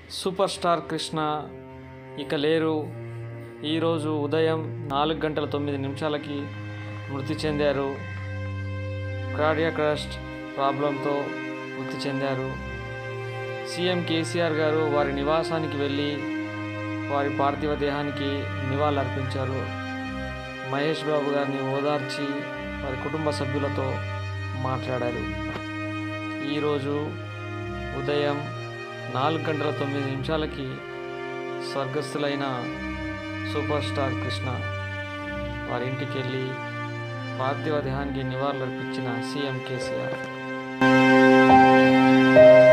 super star Krishna ఇక లేరు ఈరోజు ఉదయం నాలుగు గంటల తొమ్మిది నిమిషాలకి మృతి చెందారు కార్డియాక్ అరెస్ట్ ప్రాబ్లంతో మృతి చెందారు సీఎం కేసీఆర్ గారు వారి నివాసానికి వెళ్ళి వారి పార్థివ దేహానికి నివాళులర్పించారు మహేష్ బాబు గారిని ఓదార్చి వారి కుటుంబ సభ్యులతో మాట్లాడారు ఈరోజు ఉదయం నాలుగు గంటల తొమ్మిది నిమిషాలకి స్వర్గస్థులైన సూపర్ స్టార్ కృష్ణ వారి ఇంటికి వెళ్ళి పార్థివ దేహానికి నివాళులర్పించిన సీఎం కేసీఆర్